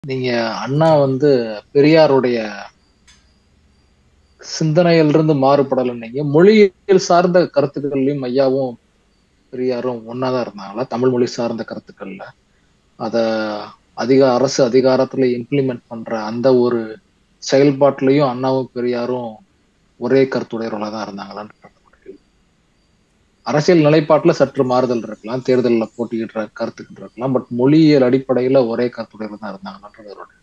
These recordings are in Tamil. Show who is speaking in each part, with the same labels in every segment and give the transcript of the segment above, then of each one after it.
Speaker 1: நீங்க அண்ணா வந்து பெரியாருடைய சிந்தனையிலிருந்து மாறுபடலைன்னீங்க மொழியியல் சார்ந்த கருத்துக்கள்லயும் ஐயாவும் பெரியாரும் ஒன்னாதான் இருந்தாங்களா தமிழ் மொழி சார்ந்த கருத்துக்கள்ல அத அதிக அரசு அதிகாரத்துல இம்ப்ளிமெண்ட் பண்ற அந்த ஒரு செயல்பாட்டிலையும் அண்ணாவும் பெரியாரும் ஒரே கருத்துடையவர்களா தான் இருந்தாங்களான்னு அரசியல் நிலைப்பாட்டுல சற்று மாறுதல் இருக்கலாம் தேர்தலில் போட்டியிடுற கருத்துக்கள் இருக்கலாம் பட் மொழியியல் அடிப்படையில ஒரே கருத்துடையவர் தான் இருந்தாங்கன்றது அவரோட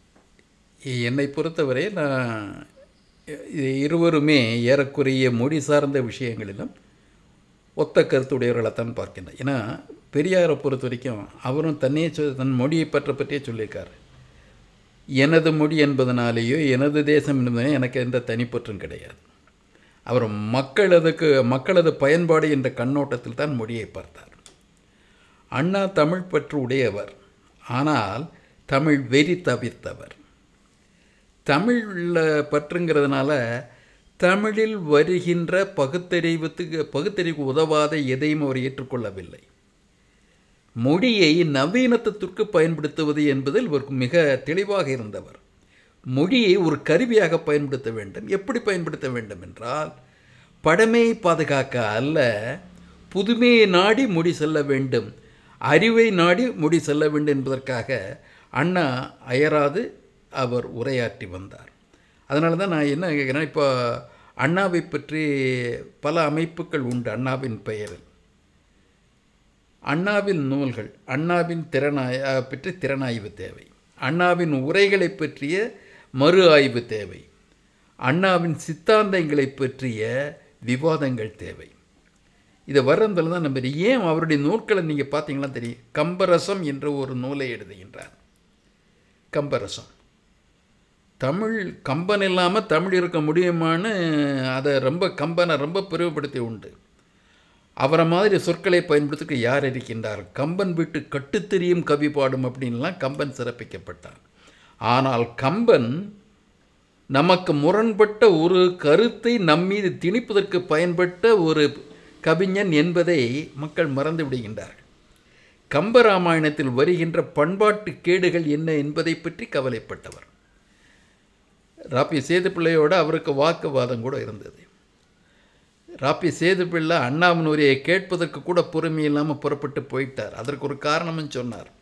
Speaker 2: என்னை பொறுத்தவரை நான் இது இருவருமே ஏறக்குறைய மொழி சார்ந்த விஷயங்களிலும் ஒத்த கருத்துடையவர்களைத்தான் பார்க்கின்றேன் ஏன்னா பெரியாரை பொறுத்த வரைக்கும் அவரும் தன்னையே சொ- தன் மொழியை பற்ற பற்றியே சொல்லியிருக்காரு எனது மொழி என்பதனாலேயோ எனது தேசம் என்பதனாலே எனக்கு எந்த தனிப்பற்றும் கிடையாது அவர் மக்களதுக்கு மக்களது பயன்பாடு என்ற கண்ணோட்டத்தில் தான் மொழியை பார்த்தார் அண்ணா தமிழ் பற்று உடையவர் ஆனால் தமிழ் வெறி தவிர்த்தவர் தமிழில் பற்றுங்கிறதுனால தமிழில் வருகின்ற பகுத்தறிவுத்துக்கு பகுத்தறிவுக்கு உதவாத எதையும் அவர் ஏற்றுக்கொள்ளவில்லை மொழியை நவீனத்துவத்திற்கு பயன்படுத்துவது என்பதில் இவருக்கு மிக தெளிவாக இருந்தவர் மொழியை ஒரு கருவியாக பயன்படுத்த வேண்டும் எப்படி பயன்படுத்த வேண்டும் என்றால் பழமையை பாதுகாக்க அல்ல புதுமையை நாடி மொழி செல்ல வேண்டும் அறிவை நாடி மொழி செல்ல வேண்டும் என்பதற்காக அண்ணா அயராது அவர் உரையாற்றி வந்தார் அதனால தான் நான் என்ன கேட்குறேன் இப்போ அண்ணாவை பற்றி பல அமைப்புகள் உண்டு அண்ணாவின் பெயரில் அண்ணாவின் நூல்கள் அண்ணாவின் திறனாய் அஹ், பற்றி திறனாய்வு தேவை அண்ணாவின் உரைகளை பற்றிய மறு ஆய்வு தேவை அண்ணாவின் சித்தாந்தங்களை பற்றிய விவாதங்கள் தேவை இதை வர்றதில் தான் நம்ம ஏன் அவருடைய நூல்களை நீங்கள் பார்த்தீங்கன்னா தெரியும் கம்பரசம் என்ற ஒரு நூலை எழுதுகின்றார் கம்பரசம் தமிழ் கம்பன் இல்லாமல் தமிழ் இருக்க முடியுமான்னு அதை ரொம்ப கம்பனை ரொம்ப பெருமைப்படுத்தி உண்டு அவரை மாதிரி சொற்களை பயன்படுத்திக்க யார் இருக்கின்றார் கம்பன் வீட்டு கட்டுத்தெரியும் கவி பாடும் அப்படின்லாம் கம்பன் சிறப்பிக்கப்பட்டார் ஆனால் கம்பன் நமக்கு முரண்பட்ட ஒரு கருத்தை நம்மீது திணிப்பதற்கு பயன்பட்ட ஒரு கவிஞன் என்பதை மக்கள் மறந்து விடுகின்றார்கள் கம்பராமாயணத்தில் வருகின்ற பண்பாட்டு கேடுகள் என்ன என்பதை பற்றி கவலைப்பட்டவர் ராப்பி சேதுப்பிள்ளையோட அவருக்கு வாக்குவாதம் கூட இருந்தது ராப்பி சேதுப்பிள்ளை அண்ணாவின் உரையை கேட்பதற்கு கூட பொறுமை இல்லாமல் புறப்பட்டு போயிட்டார் அதற்கு ஒரு காரணமும் சொன்னார்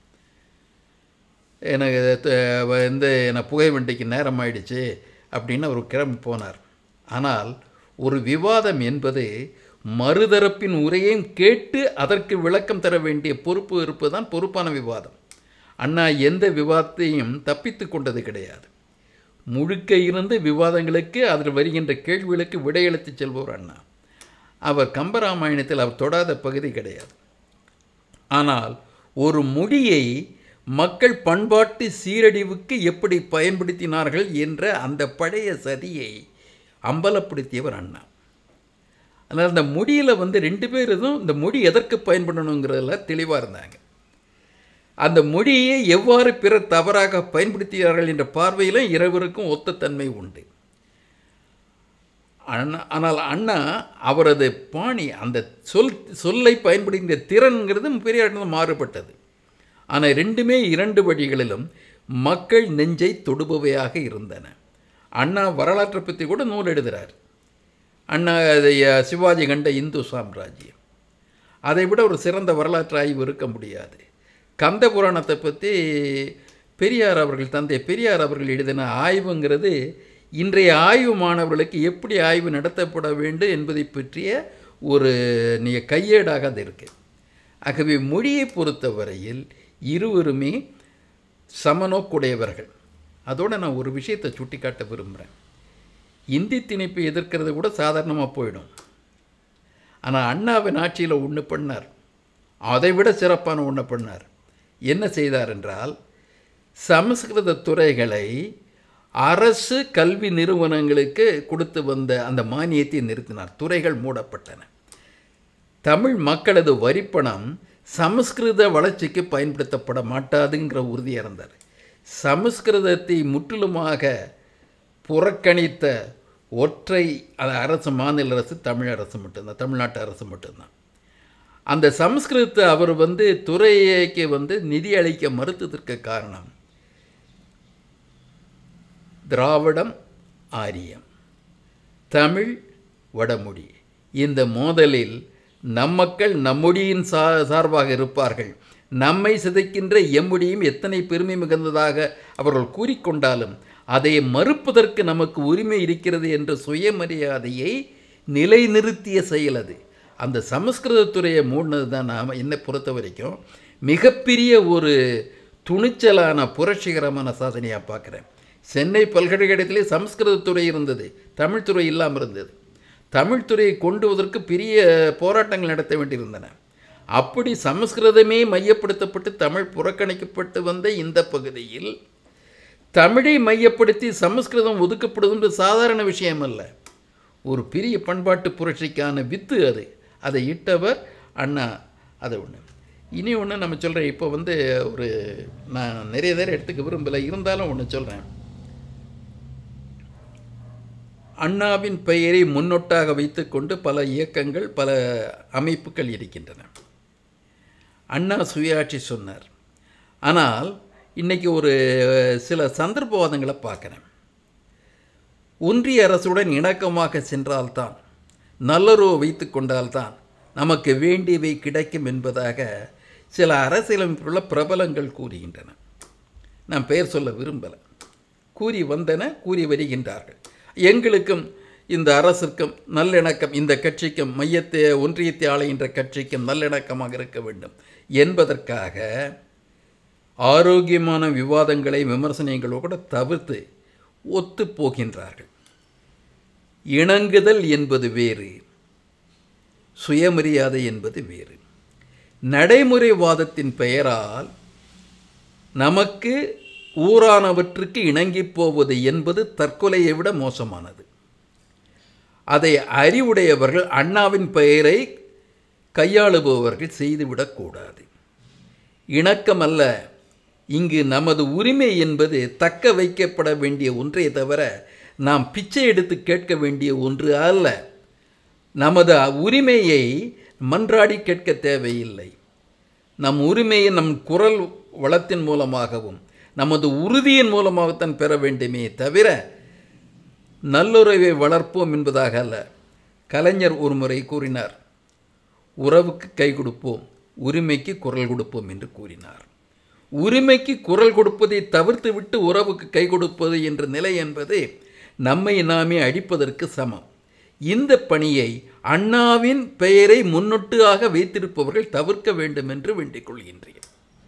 Speaker 2: எனக்கு த- இந்த எனக்கு புகை வண்டிக்கு நேரம் ஆயிடுச்சு அப்படின்னு அவர் கிளம்பி போனார் ஆனால் ஒரு விவாதம் என்பது மறுதரப்பின் உரையையும் கேட்டு அதற்கு விளக்கம் தர வேண்டிய பொறுப்பு இருப்பதுதான் பொறுப்பான விவாதம் அண்ணா எந்த விவாதத்தையும் தப்பித்து கொண்டது கிடையாது முழுக்க இருந்து விவாதங்களுக்கு அதில் வருகின்ற கேள்விகளுக்கு விடையளித்து செல்பவர் அண்ணா அவர் கம்பராமாயணத்தில் அவர் தொடாத பகுதி கிடையாது ஆனால் ஒரு மொழியை மக்கள் பண்பாட்டு சீரழிவுக்கு எப்படி பயன்படுத்தினார்கள் என்ற அந்த பழைய சதியை அம்பலப்படுத்தியவர் அண்ணா அதனால் அந்த மொழியில் வந்து ரெண்டு பேரும் இந்த மொழி எதற்கு பயன்படணுங்கிறதுல தெளிவாக இருந்தாங்க அந்த மொழியை எவ்வாறு பிறர் தவறாக பயன்படுத்தினார்கள் என்ற பார்வையிலும் இருவருக்கும் ஒத்த தன்மை உண்டு அண்ணா ஆனால் அண்ணா அவரது பாணி அந்த சொல் சொல்லை பயன்படுத்திய திறன்கிறது பெரியாரிடம் மாறுபட்டது ஆனால் ரெண்டுமே இரண்டு வழிகளிலும் மக்கள் நெஞ்சை தொடுபவையாக இருந்தன அண்ணா வரலாற்றை பற்றி கூட நூல் எழுதுகிறார் அண்ணா அதை, அஹ், சிவாஜி கண்ட இந்து சாம்ராஜ்யம் அதை விட ஒரு சிறந்த வரலாற்று ஆய்வு இருக்க முடியாது கந்த புராணத்தை பற்றி பெரியார் அவர்கள் தந்தை பெரியார் அவர்கள் எழுதின ஆய்வுங்கிறது இன்றைய ஆய்வு மாணவர்களுக்கு எப்படி ஆய்வு நடத்தப்பட வேண்டும் என்பதை பற்றிய ஒரு நீங்கள் கையேடாக அது இருக்குது ஆகவே மொழியை பொறுத்தவரையில் இருவருமே சமநோக்குடையவர்கள் அதோட நான் ஒரு விஷயத்தை சுட்டிக்காட்ட விரும்புகிறேன் இந்தி திணிப்பை எதிர்க்கிறது கூட சாதாரணமாக போயிடும் ஆனால் அண்ணாவின் ஆட்சியில் ஒன்று பண்ணார் அதை விட சிறப்பான ஒன்று பண்ணார் என்ன செய்தார் என்றால் சமஸ்கிருத துறைகளை அரசு கல்வி நிறுவனங்களுக்கு கொடுத்து வந்த அந்த மானியத்தை நிறுத்தினார் துறைகள் மூடப்பட்டன தமிழ் மக்களது வரிப்பணம் சமஸ்கிருத வளர்ச்சிக்கு பயன்படுத்தப்பட மாட்டாதுங்கிற உறுதியாக இருந்தார் சமஸ்கிருதத்தை முற்றிலுமாக புறக்கணித்த ஒற்றை அது அரசு மாநில அரசு தமிழ் அரசு மட்டும்தான் தமிழ்நாட்டு அரசு மட்டும்தான் அந்த சமஸ்கிருதத்தை அவர் வந்து துறைக்கு வந்து நிதி அளிக்க மறுத்ததற்கு காரணம் திராவிடம் ஆரியம் தமிழ் வடமொழி இந்த மோதலில் நம் மக்கள் நம்மொழியின் சா சார்பாக இருப்பார்கள் நம்மை சிதைக்கின்ற எம்முடியும் எத்தனை பெருமை மிகுந்ததாக அவர்கள் கூறிக்கொண்டாலும் அதை மறுப்பதற்கு நமக்கு உரிமை இருக்கிறது என்ற சுயமரியாதையை நிலைநிறுத்திய செயல் அது அந்த சமஸ்கிருதத்துறையை மூடினது தான் நாம் என்னை பொறுத்த வரைக்கும் மிகப்பெரிய ஒரு துணிச்சலான புரட்சிகரமான சாதனையாக பார்க்குறேன் சென்னை பல்கலைக்கழகத்திலே சமஸ்கிருதத்துறை இருந்தது தமிழ்துறை இல்லாமல் இருந்தது தமிழ்துறையை கொண்டு வருவதற்கு பெரிய போராட்டங்கள் நடத்த வேண்டியிருந்தன அப்படி சமஸ்கிருதமே மையப்படுத்தப்பட்டு தமிழ் புறக்கணிக்கப்பட்டு வந்த இந்த பகுதியில் தமிழை மையப்படுத்தி சமஸ்கிருதம் ஒதுக்கப்படுவது சாதாரண விஷயம் அல்ல ஒரு பெரிய பண்பாட்டு புரட்சிக்கான வித்து அது அதை இட்டவர் அண்ணா அது ஒன்று இனி ஒன்று நம்ம சொல்கிறேன் இப்போ வந்து ஒரு நான் நிறைய நேரம் எடுத்துக்க விரும்பலை இருந்தாலும் ஒன்று சொல்கிறேன் அண்ணாவின் பெயரை முன்னொட்டாக வைத்துக்கொண்டு பல இயக்கங்கள் பல அமைப்புகள் இருக்கின்றன அண்ணா சுயாட்சி சொன்னார் ஆனால் இன்றைக்கி ஒரு சில சந்தர்ப்பவாதங்களை பார்க்குறேன் ஒன்றிய அரசுடன் இணக்கமாக சென்றால்தான் நல்லுறவு வைத்து கொண்டால்தான் நமக்கு வேண்டியவை கிடைக்கும் என்பதாக சில அரசியலமைப்புள்ள பிரபலங்கள் கூறுகின்றன நான் பெயர் சொல்ல விரும்பலை கூறி வந்தன கூறி வருகின்றார்கள் எங்களுக்கும் இந்த அரசுக்கும் நல்லிணக்கம் இந்த கட்சிக்கும் மையத்தை ஒன்றியத்தை ஆளுகின்ற கட்சிக்கும் நல்லிணக்கமாக இருக்க வேண்டும் என்பதற்காக ஆரோக்கியமான விவாதங்களை விமர்சனங்களோ கூட தவிர்த்து ஒத்து போகின்றார்கள் இணங்குதல் என்பது வேறு சுயமரியாதை என்பது வேறு நடைமுறைவாதத்தின் பெயரால் நமக்கு ஊரானவற்றுக்கு இணங்கி போவது என்பது தற்கொலையை விட மோசமானது அதை அறிவுடையவர்கள் அண்ணாவின் பெயரை கையாளுபவர்கள் செய்துவிடக்கூடாது இணக்கமல்ல இங்கு நமது உரிமை என்பது தக்க வைக்கப்பட வேண்டிய ஒன்றே தவிர நாம் பிச்சை எடுத்து கேட்க வேண்டிய ஒன்று அல்ல நமது உரிமையை மன்றாடி கேட்க தேவையில்லை நம் உரிமையை நம் குரல் வளத்தின் மூலமாகவும் நமது உறுதியின் மூலமாகத்தான் பெற வேண்டுமே தவிர நல்லுறவை வளர்ப்போம் என்பதாக அல்ல கலைஞர் ஒரு முறை கூறினார் உறவுக்கு கை கொடுப்போம் உரிமைக்கு குரல் கொடுப்போம் என்று கூறினார் உரிமைக்கு குரல் கொடுப்பதை தவிர்த்து விட்டு உறவுக்கு கை கொடுப்பது என்ற நிலை என்பது நம்மை நாமே அடிப்பதற்கு சமம் இந்த பணியை அண்ணாவின் பெயரை முன்னொட்டாக வைத்திருப்பவர்கள் தவிர்க்க வேண்டும் என்று வேண்டிக் கொள்கின்றேன்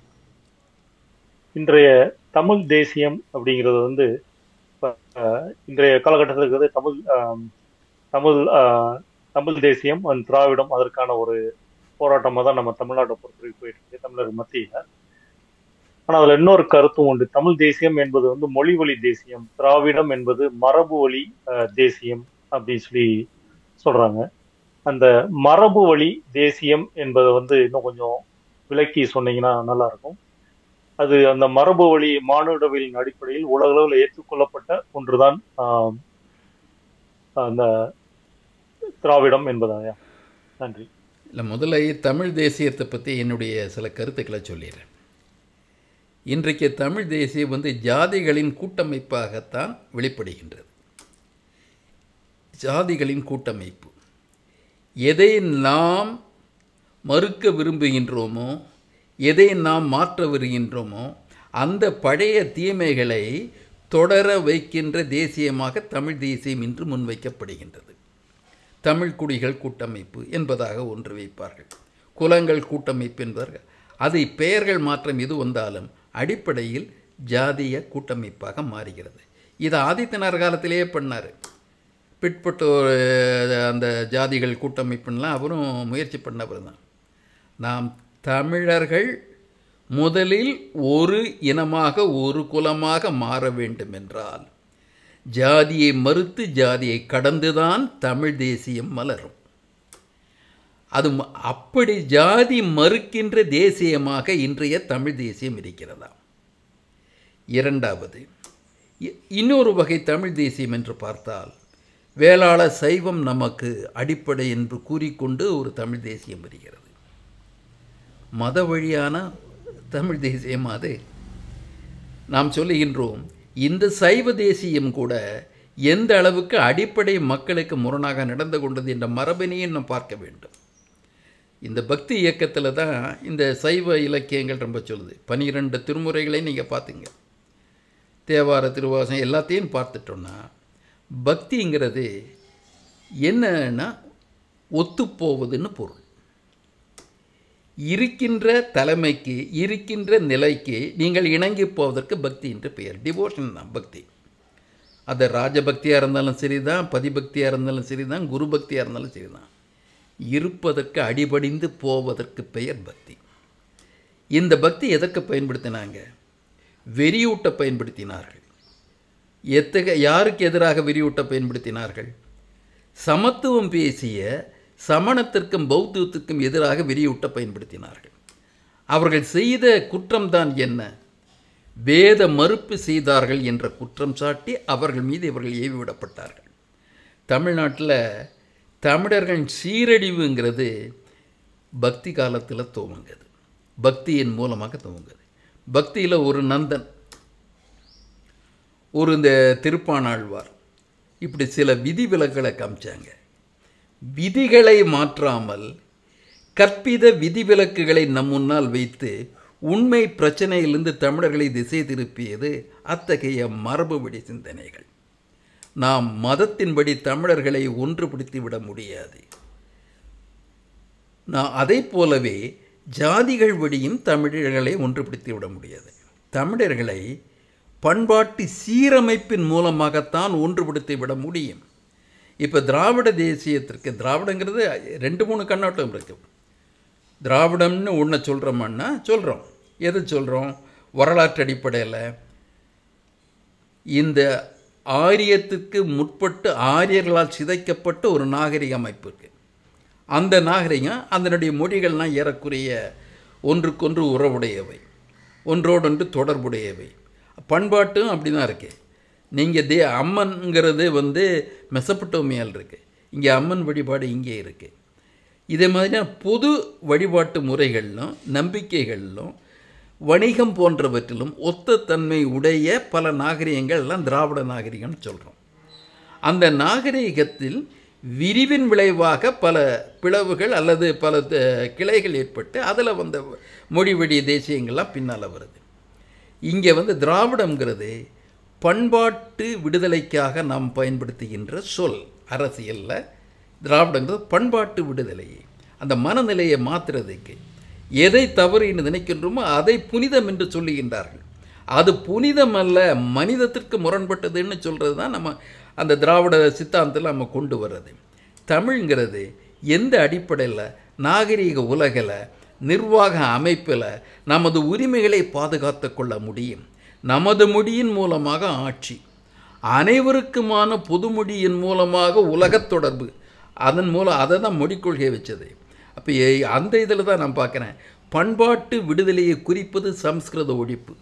Speaker 3: இன்றைய தமிழ் தேசியம் அப்படிங்கிறது வந்து இன்றைய காலகட்டத்தில் இருக்கிறது தமிழ் தமிழ் தமிழ் தேசியம் அண்ட் திராவிடம் அதற்கான ஒரு போராட்டமாக தான் நம்ம தமிழ்நாட்டை பொறுத்தவரைக்கும் போயிட்டு இருக்கு தமிழர் மத்தியில் ஆனால் அதில் இன்னொரு கருத்தும் உண்டு தமிழ் தேசியம் என்பது வந்து மொழி வழி தேசியம் திராவிடம் என்பது மரபு வழி தேசியம் அப்படின்னு சொல்லி சொல்றாங்க அந்த மரபு வழி தேசியம் என்பதை வந்து இன்னும் கொஞ்சம் விளக்கி சொன்னீங்கன்னா நல்லா இருக்கும் அது அந்த மரபு வழி மானுடவியலின் அடிப்படையில் உலகளவில் ஏற்றுக்கொள்ளப்பட்ட ஒன்றுதான் அந்த திராவிடம் என்பதாயா நன்றி
Speaker 2: இல்லை முதல்ல தமிழ் தேசியத்தை பற்றி என்னுடைய சில கருத்துக்களை சொல்லிடுறேன் இன்றைக்கு தமிழ் தேசியம் வந்து ஜாதிகளின் கூட்டமைப்பாகத்தான் வெளிப்படுகின்றது ஜாதிகளின் கூட்டமைப்பு எதை நாம் மறுக்க விரும்புகின்றோமோ எதை நாம் மாற்ற வருகின்றோமோ அந்த பழைய தீமைகளை தொடர வைக்கின்ற தேசியமாக தமிழ் தேசியம் இன்று முன்வைக்கப்படுகின்றது தமிழ் குடிகள் கூட்டமைப்பு என்பதாக ஒன்று வைப்பார்கள் குலங்கள் கூட்டமைப்பு என்பார்கள் அதை பெயர்கள் மாற்றம் எது வந்தாலும் அடிப்படையில் ஜாதிய கூட்டமைப்பாக மாறுகிறது இது ஆதித்தனார் காலத்திலேயே பண்ணார் பிற்பட்டோர் அந்த ஜாதிகள் கூட்டமைப்புன்னெலாம் அவரும் முயற்சி பண்ணவர் தான் நாம் தமிழர்கள் முதலில் ஒரு இனமாக ஒரு குலமாக மாற வேண்டும் என்றால் ஜாதியை மறுத்து ஜாதியை கடந்துதான் தமிழ் தேசியம் மலரும் அது அப்படி ஜாதி மறுக்கின்ற தேசியமாக இன்றைய தமிழ் தேசியம் இருக்கிறதா இரண்டாவது இன்னொரு வகை தமிழ் தேசியம் என்று பார்த்தால் வேளாள சைவம் நமக்கு அடிப்படை என்று கூறிக்கொண்டு ஒரு தமிழ் தேசியம் வருகிறது மத வழியான தமிழ் தேசியம் அது நாம் சொல்லுகின்றோம் இந்த சைவ தேசியம் கூட எந்த அளவுக்கு அடிப்படை மக்களுக்கு முரணாக நடந்து கொண்டது என்ற மரபினையும் நாம் பார்க்க வேண்டும் இந்த பக்தி இயக்கத்தில் தான் இந்த சைவ இலக்கியங்கள் ரொம்ப சொல்லுது பனிரெண்டு திருமுறைகளையும் நீங்கள் பார்த்துங்க தேவார திருவாசம் எல்லாத்தையும் பார்த்துட்டோன்னா பக்திங்கிறது என்னன்னா ஒத்துப்போவதுன்னு பொருள் இருக்கின்ற தலைமைக்கு இருக்கின்ற நிலைக்கு நீங்கள் இணங்கி போவதற்கு பக்தி என்று பெயர் டிவோஷன் தான் பக்தி அது ராஜபக்தியாக இருந்தாலும் சரிதான் பதிபக்தியாக இருந்தாலும் சரிதான் குரு பக்தியாக இருந்தாலும் சரிதான் இருப்பதற்கு அடிபடிந்து போவதற்கு பெயர் பக்தி இந்த பக்தி எதற்கு பயன்படுத்தினாங்க வெறியூட்ட பயன்படுத்தினார்கள் எத்தக யாருக்கு எதிராக வெறியூட்ட பயன்படுத்தினார்கள் சமத்துவம் பேசிய சமணத்திற்கும் பௌத்தத்திற்கும் எதிராக வெறியூட்ட பயன்படுத்தினார்கள் அவர்கள் செய்த குற்றம்தான் என்ன வேத மறுப்பு செய்தார்கள் என்ற குற்றம் சாட்டி அவர்கள் மீது இவர்கள் ஏவிவிடப்பட்டார்கள் தமிழ்நாட்டில் தமிழர்கள் சீரழிவுங்கிறது பக்தி காலத்தில் துவங்குது பக்தியின் மூலமாக துவங்குது பக்தியில் ஒரு நந்தன் ஒரு இந்த திருப்பானாழ்வார் இப்படி சில விதிவிலக்குகளை காமிச்சாங்க விதிகளை மாற்றாமல் கற்பித விதிவிலக்குகளை நம் முன்னால் வைத்து உண்மை பிரச்சனையிலிருந்து தமிழர்களை திசை திருப்பியது அத்தகைய மரபுவழி சிந்தனைகள் நாம் மதத்தின்படி தமிழர்களை ஒன்றுபடுத்தி விட முடியாது நான் அதை போலவே ஜாதிகள் வழியும் தமிழர்களை ஒன்றுபடுத்தி விட முடியாது தமிழர்களை பண்பாட்டு சீரமைப்பின் மூலமாகத்தான் ஒன்றுபடுத்தி விட முடியும் இப்போ திராவிட தேசியத்திற்கு திராவிடங்கிறது ரெண்டு மூணு கண்ணோட்டம் இருக்குது திராவிடம்னு ஒன்றை சொல்கிறோமான்னா சொல்கிறோம் எது சொல்கிறோம் வரலாற்று அடிப்படையில் இந்த ஆரியத்துக்கு முற்பட்டு ஆரியர்களால் சிதைக்கப்பட்ட ஒரு நாகரிக அமைப்பு இருக்குது அந்த நாகரிகம் அதனுடைய மொழிகள்லாம் ஏறக்குறைய ஒன்றுக்கொன்று உறவுடையவை ஒன்றோடொன்று தொடர்புடையவை பண்பாட்டும் அப்படி தான் இருக்குது நீங்கள் தே அம்மன்கிறது வந்து மெசப்பட்டோமியால் இருக்குது இங்கே அம்மன் வழிபாடு இங்கே இருக்குது இதே மாதிரியான பொது வழிபாட்டு முறைகளிலும் நம்பிக்கைகளிலும் வணிகம் போன்றவற்றிலும் ஒத்த தன்மை உடைய பல நாகரிகங்கள் எல்லாம் திராவிட நாகரிகம்னு சொல்கிறோம் அந்த நாகரிகத்தில் விரிவின் விளைவாக பல பிளவுகள் அல்லது பல கிளைகள் ஏற்பட்டு அதில் வந்த மொழி வழி தேசியங்கள்லாம் பின்னால் வருது இங்கே வந்து திராவிடங்கிறது பண்பாட்டு விடுதலைக்காக நாம் பயன்படுத்துகின்ற சொல் அரசியலில் திராவிடங்கிறது பண்பாட்டு விடுதலை அந்த மனநிலையை மாற்றுறதுக்கு எதை தவறு என்று நினைக்கின்றோமோ அதை புனிதம் என்று சொல்லுகின்றார்கள் அது புனிதம் அல்ல மனிதத்திற்கு முரண்பட்டதுன்னு சொல்கிறது தான் நம்ம அந்த திராவிட சித்தாந்தத்தில் நம்ம கொண்டு வர்றது தமிழ்ங்கிறது எந்த அடிப்படையில் நாகரீக உலகில் நிர்வாக அமைப்பில் நமது உரிமைகளை பாதுகாத்து கொள்ள முடியும் நமது மொழியின் மூலமாக ஆட்சி அனைவருக்குமான பொதுமொழியின் மூலமாக உலகத் தொடர்பு அதன் மூலம் அதை தான் மொழிக் கொள்கையை வச்சது அப்போ அந்த இதில் தான் நான் பார்க்குறேன் பண்பாட்டு விடுதலையை குறிப்பது சம்ஸ்கிருத ஒழிப்பு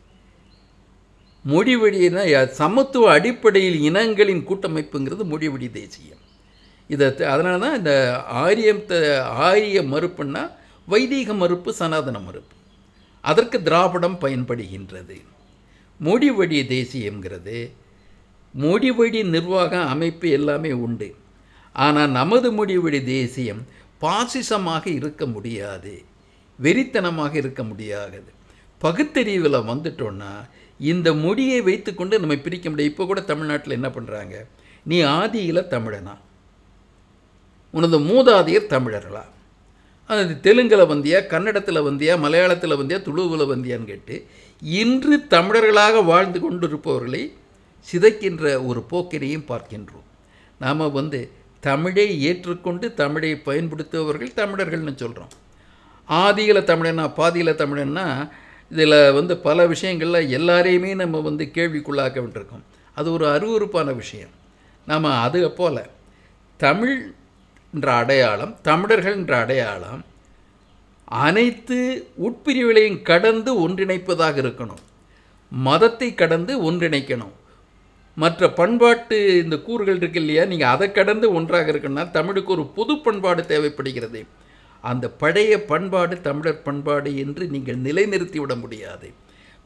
Speaker 2: மொழி வழினா சமத்துவ அடிப்படையில் இனங்களின் கூட்டமைப்புங்கிறது மொழி வழி தேசியம் இதை அதனால தான் இந்த ஆரியம் ஆரிய மறுப்புன்னா வைதீக மறுப்பு சனாதன மறுப்பு அதற்கு திராவிடம் பயன்படுகின்றது மொழி வழி தேசியங்கிறது மொழி வழி நிர்வாக அமைப்பு எல்லாமே உண்டு ஆனால் நமது மொழி வழி தேசியம் பாசிசமாக இருக்க முடியாது வெறித்தனமாக இருக்க முடியாது பகுத்தறிவில் வந்துட்டோன்னா இந்த மொழியை வைத்துக்கொண்டு நம்ம பிரிக்க முடியும் இப்போ கூட தமிழ்நாட்டில் என்ன பண்ணுறாங்க நீ ஆதியில் தமிழனா உனது மூதாதையர் தமிழர்களா அது தெலுங்கில் வந்தியா கன்னடத்தில் வந்தியா மலையாளத்தில் வந்தியா துளுவில் வந்தியான்னு கேட்டு இன்று தமிழர்களாக வாழ்ந்து கொண்டிருப்பவர்களை சிதைக்கின்ற ஒரு போக்கினையும் பார்க்கின்றோம் நாம் வந்து தமிழை ஏற்றுக்கொண்டு தமிழை பயன்படுத்துபவர்கள் தமிழர்கள்னு சொல்கிறோம் ஆதியில் தமிழனா பாதியில் தமிழன்னா இதில் வந்து பல விஷயங்களில் எல்லாரையுமே நம்ம வந்து கேள்விக்குள்ளாக்க வேண்டியிருக்கோம் அது ஒரு அருவறுப்பான விஷயம் நாம் அது போல் தமிழ் என்ற அடையாளம் தமிழர்கள் என்ற அடையாளம் அனைத்து உட்பிரிவுகளையும் கடந்து ஒன்றிணைப்பதாக இருக்கணும் மதத்தை கடந்து ஒன்றிணைக்கணும் மற்ற பண்பாட்டு இந்த கூறுகள் இருக்கு இல்லையா நீங்கள் அதை கடந்து ஒன்றாக இருக்கணும்னா தமிழுக்கு ஒரு புது பண்பாடு தேவைப்படுகிறது அந்த பழைய பண்பாடு தமிழர் பண்பாடு என்று நீங்கள் நிலைநிறுத்தி விட முடியாது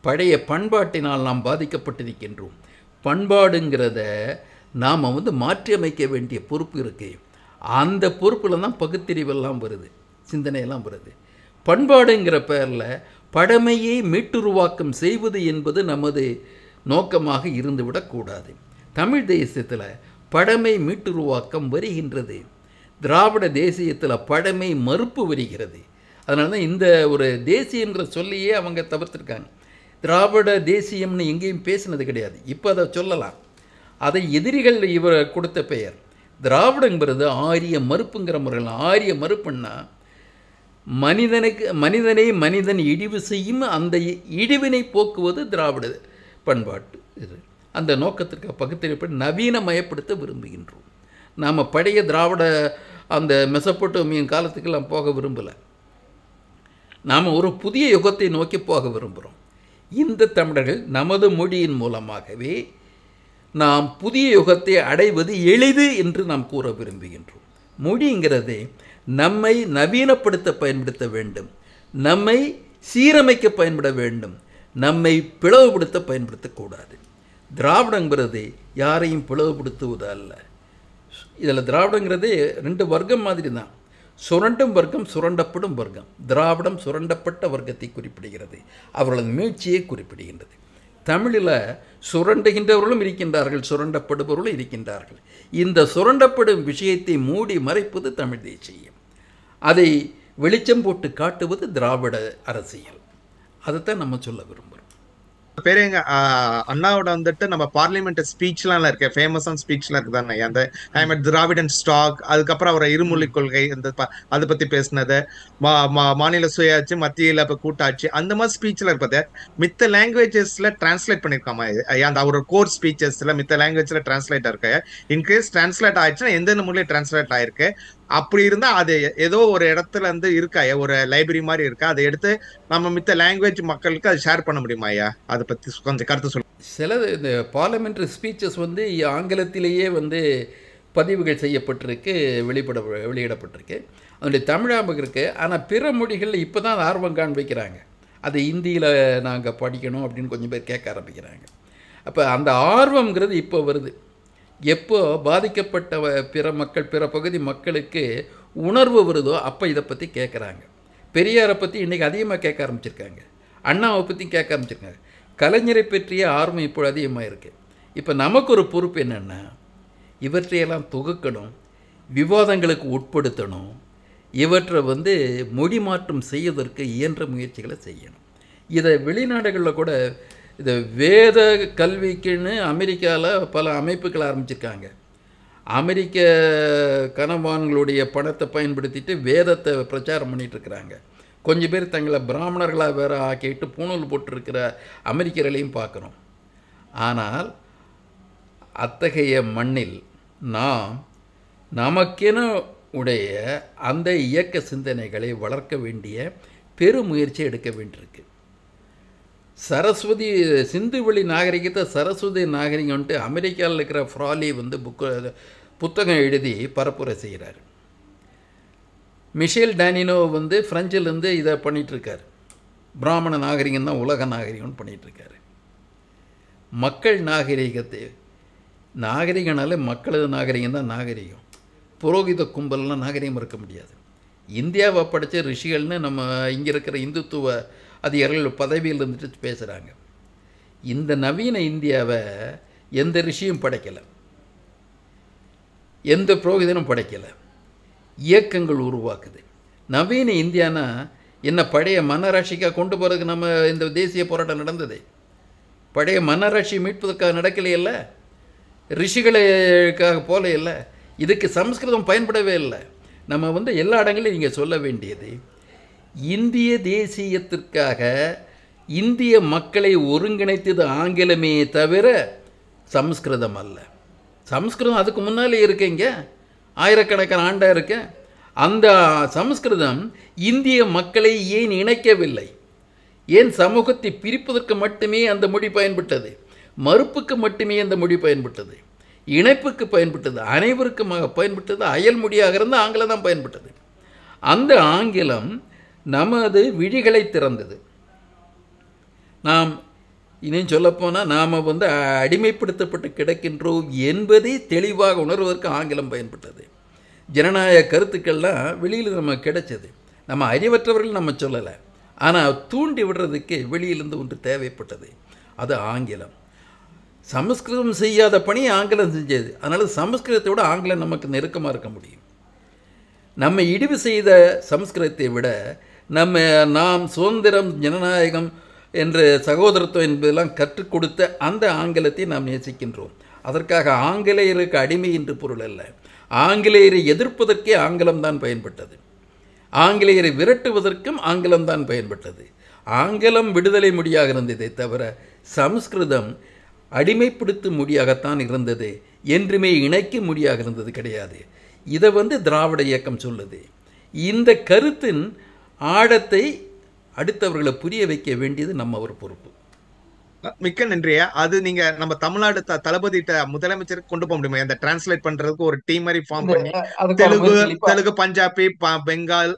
Speaker 2: பழைய பண்பாட்டினால் நாம் பாதிக்கப்பட்டிருக்கின்றோம் பண்பாடுங்கிறத நாம் வந்து மாற்றியமைக்க வேண்டிய பொறுப்பு இருக்கு அந்த பொறுப்பில் தான் பகுத்தறிவெல்லாம் வருது சிந்தனையெல்லாம் வருது பண்பாடுங்கிற பெயரில் பழமையை மீட்டுருவாக்கம் செய்வது என்பது நமது நோக்கமாக இருந்துவிடக்கூடாது தமிழ் தேசியத்தில் பழமை மீட்டுருவாக்கம் வருகின்றது திராவிட தேசியத்தில் பழமை மறுப்பு வருகிறது அதனால தான் இந்த ஒரு தேசியங்கிற சொல்லியே அவங்க தவிர்த்திருக்காங்க திராவிட தேசியம்னு எங்கேயும் பேசினது கிடையாது இப்போ அதை சொல்லலாம் அதை எதிரிகள் இவர் கொடுத்த பெயர் திராவிடங்கிறது ஆரிய மறுப்புங்கிற முறையில் ஆரிய மறுப்புன்னா மனிதனுக்கு மனிதனை மனிதன் இழிவு செய்யும் அந்த இழிவினை போக்குவது திராவிட பண்பாட்டு இது அந்த நோக்கத்திற்கு பகுத்தறிப்பை நவீனமயப்படுத்த விரும்புகின்றோம் நாம் பழைய திராவிட அந்த மெசப்போட்டோமியன் காலத்துக்கெல்லாம் போக விரும்பலை நாம் ஒரு புதிய யுகத்தை நோக்கி போக விரும்புகிறோம் இந்த தமிழர்கள் நமது மொழியின் மூலமாகவே நாம் புதிய யுகத்தை அடைவது எளிது என்று நாம் கூற விரும்புகின்றோம் மொழிங்கிறது நம்மை நவீனப்படுத்த பயன்படுத்த வேண்டும் நம்மை சீரமைக்க பயன்பட வேண்டும் நம்மை பிளவுபடுத்த பயன்படுத்தக்கூடாது திராவிடங்கிறது யாரையும் பிளவுபடுத்துவது அல்ல இதில் திராவிடங்கிறது ரெண்டு வர்க்கம் மாதிரி தான் சுரண்டும் வர்க்கம் சுரண்டப்படும் வர்க்கம் திராவிடம் சுரண்டப்பட்ட வர்க்கத்தை குறிப்பிடுகிறது அவர்களது மீழ்ச்சியை குறிப்பிடுகின்றது தமிழில் சுரண்டுகின்றவர்களும் இருக்கின்றார்கள் சுரண்டப்படுபவர்களும் இருக்கின்றார்கள் இந்த சுரண்டப்படும் விஷயத்தை மூடி மறைப்பது தமிழ் தேசியம் அதை வெளிச்சம் போட்டு காட்டுவது திராவிட அரசியல் அதைத்தான் நம்ம சொல்ல விரும்புகிறோம்
Speaker 4: பெரியங்க அண்ணாவோட வந்துட்டு நம்ம பார்லிமெண்ட் ஸ்பீச்லாம் இருக்கு ஃபேமஸான ஸ்பீச்லாம் இருக்கு தானே அந்த ஐம் திராவிடன் ஸ்டாக் அதுக்கப்புறம் அவரை இருமொழி கொள்கை அந்த அதை பத்தி பேசினது மாநில சுயாட்சி மத்தியில இப்ப கூட்டாட்சி அந்த மாதிரி ஸ்பீச்ல இருப்பது மித்த லாங்குவேஜஸ்ல டிரான்ஸ்லேட் பண்ணிருக்காமா அந்த அவரோட கோர் ஸ்பீச்சஸ்ல மித்த லாங்குவேஜ்ல டிரான்ஸ்லேட் இருக்கு இன்கேஸ் டிரான்ஸ்லேட் ஆயிடுச்சுன்னா எந்தெந்த மொழியில டிரான்ஸ்லேட் ஆயிருக்கு அப்படி இருந்தா அது ஏதோ ஒரு இடத்துல இருந்து இருக்கா ஒரு லைப்ரரி மாதிரி இருக்கா அதை எடுத்து நம்ம மித்த லாங்குவேஜ் மக்களுக்கு அதை ஷேர் பண்ண முடியுமா ஐயா அதை பத்தி கொஞ்சம் கருத்து சொல்லுங்க
Speaker 2: சில இந்த பார்லிமெண்ட்ரி ஸ்பீச்சஸ் வந்து ஆங்கிலத்திலேயே வந்து பதிவுகள் செய்யப்பட்டிருக்கு வெளிப்பட வெளியிடப்பட்டிருக்கு அதனுடைய தமிழாம்பகம் இருக்குது ஆனால் பிற மொழிகளில் இப்போ தான் ஆர்வம் காண்பிக்கிறாங்க அது இந்தியில் நாங்கள் படிக்கணும் அப்படின்னு கொஞ்சம் பேர் கேட்க ஆரம்பிக்கிறாங்க அப்போ அந்த ஆர்வங்கிறது இப்போ வருது எப்போ பாதிக்கப்பட்ட பிற மக்கள் பிற பகுதி மக்களுக்கு உணர்வு வருதோ அப்போ இதை பற்றி கேட்குறாங்க பெரியாரை பற்றி இன்றைக்கி அதிகமாக கேட்க ஆரம்பிச்சிருக்காங்க அண்ணாவை பற்றி கேட்க ஆரம்பிச்சிருக்காங்க கலைஞரை பற்றிய ஆர்வம் இப்போ அதிகமாக இருக்குது இப்போ நமக்கு ஒரு பொறுப்பு என்னென்னா இவற்றையெல்லாம் தொகுக்கணும் விவாதங்களுக்கு உட்படுத்தணும் இவற்றை வந்து மொழி மாற்றம் செய்வதற்கு இயன்ற முயற்சிகளை செய்யணும் இதை வெளிநாடுகளில் கூட இந்த வேத கல்விக்குன்னு அமெரிக்காவில் பல அமைப்புகள் ஆரம்பிச்சிருக்காங்க அமெரிக்க கணவான்களுடைய பணத்தை பயன்படுத்திட்டு வேதத்தை பிரச்சாரம் பண்ணிகிட்ருக்கிறாங்க கொஞ்சம் பேர் தங்களை பிராமணர்களாக வேற ஆக்கிட்டு பூணூல் போட்டிருக்கிற அமெரிக்கர்களையும் பார்க்குறோம் ஆனால் அத்தகைய மண்ணில் நாம் நமக்கென உடைய அந்த இயக்க சிந்தனைகளை வளர்க்க வேண்டிய பெருமுயற்சி எடுக்க வேண்டியிருக்கு சரஸ்வதி சிந்துவெளி நாகரிகத்தை சரஸ்வதி நாகரிகம்ன்ட்டு அமெரிக்காவில் இருக்கிற ஃப்ராலி வந்து புக்கு புத்தகம் எழுதி பரப்புரை செய்கிறார் மிஷேல் டேனினோ வந்து ஃப்ரெஞ்சிலேருந்து இதை பண்ணிகிட்ருக்கார் பிராமண நாகரிகம் தான் உலக நாகரிகம்னு பண்ணிகிட்ருக்காரு மக்கள் நாகரிகத்தை நாகரிகனாலே மக்களது நாகரிகம் தான் நாகரிகம் புரோகித கும்பல்லாம் நாகரிகம் இருக்க முடியாது இந்தியாவை படித்த ரிஷிகள்னு நம்ம இங்கே இருக்கிற இந்துத்துவ அதிகாரிகள் பதவியில் இருந்துட்டு பேசுகிறாங்க இந்த நவீன இந்தியாவை எந்த ரிஷியும் படைக்கலை எந்த புரோகிதனும் படைக்கலை இயக்கங்கள் உருவாக்குது நவீன இந்தியானா என்ன பழைய மன்னராட்சிக்காக கொண்டு போகிறதுக்கு நம்ம இந்த தேசிய போராட்டம் நடந்தது பழைய மன்னராட்சி மீட்பதற்காக நடக்கலையில்ல ரிஷிகளுக்காக போல இல்லை இதுக்கு சம்ஸ்கிருதம் பயன்படவே இல்லை நம்ம வந்து எல்லா இடங்களையும் நீங்கள் சொல்ல வேண்டியது இந்திய தேசியத்திற்காக இந்திய மக்களை ஒருங்கிணைத்தது ஆங்கிலமே தவிர சம்ஸ்கிருதம் அல்ல சம்ஸ்கிருதம் அதுக்கு முன்னாலே இருக்கீங்க ஆயிரக்கணக்கான ஆண்டாக இருக்க அந்த சம்ஸ்கிருதம் இந்திய மக்களை ஏன் இணைக்கவில்லை ஏன் சமூகத்தை பிரிப்பதற்கு மட்டுமே அந்த மொழி பயன்பட்டது மறுப்புக்கு மட்டுமே அந்த மொழி பயன்பட்டது இணைப்புக்கு பயன்பட்டது அனைவருக்குமாக பயன்பட்டது அயல் மொழியாக இருந்து ஆங்கிலம் தான் பயன்பட்டது அந்த ஆங்கிலம் நமது விழிகளை திறந்தது நாம் இன்னும் சொல்லப்போனால் நாம் வந்து அடிமைப்படுத்தப்பட்டு கிடக்கின்றோம் என்பதை தெளிவாக உணர்வதற்கு ஆங்கிலம் பயன்பட்டது ஜனநாயக கருத்துக்கள்லாம் வெளியில் நம்ம கிடைச்சது நம்ம அறிவற்றவர்கள் நம்ம சொல்லலை ஆனால் தூண்டி விடுறதுக்கு வெளியிலிருந்து ஒன்று தேவைப்பட்டது அது ஆங்கிலம் சமஸ்கிருதம் செய்யாத பணி ஆங்கிலம் செஞ்சது அதனால் சமஸ்கிருதத்தை விட ஆங்கிலம் நமக்கு நெருக்கமாக இருக்க முடியும் நம்ம இடிவு செய்த சமஸ்கிருதத்தை விட நம்ம நாம் சுதந்திரம் ஜனநாயகம் என்ற சகோதரத்துவம் என்பதெல்லாம் கற்றுக் கொடுத்த அந்த ஆங்கிலத்தை நாம் நேசிக்கின்றோம் அதற்காக ஆங்கிலேயருக்கு அடிமை என்று பொருள் அல்ல ஆங்கிலேயரை எதிர்ப்பதற்கே ஆங்கிலம் தான் பயன்பட்டது ஆங்கிலேயரை விரட்டுவதற்கும் ஆங்கிலம் தான் பயன்பட்டது ஆங்கிலம் விடுதலை மொழியாக இருந்ததே தவிர சமஸ்கிருதம் அடிமைப்படுத்தும் மொழியாகத்தான் இருந்தது என்றுமே இணைக்கும் மொழியாக இருந்தது கிடையாது இதை வந்து திராவிட இயக்கம் சொல்லுது இந்த கருத்தின் ஆழத்தை அடுத்தவர்களை புரிய வைக்க வேண்டியது நம்ம ஒரு பொறுப்பு
Speaker 4: மிக்க நன்றியா அது நீங்க நம்ம தமிழ்நாடு த- தளபதிட்ட முதலமைச்சருக்கு கொண்டு போக முடியுமா இந்த டிரான்ஸ்லேட் பண்றதுக்கு ஒரு டீம் மாதிரி ஃபார்ம் பண்ணி
Speaker 1: அதுக்கான
Speaker 4: தெலுங்கு
Speaker 1: முயற்சிகள் இப்ப
Speaker 4: தெலுங்கு பஞ்சாபி ப- பெங்கால்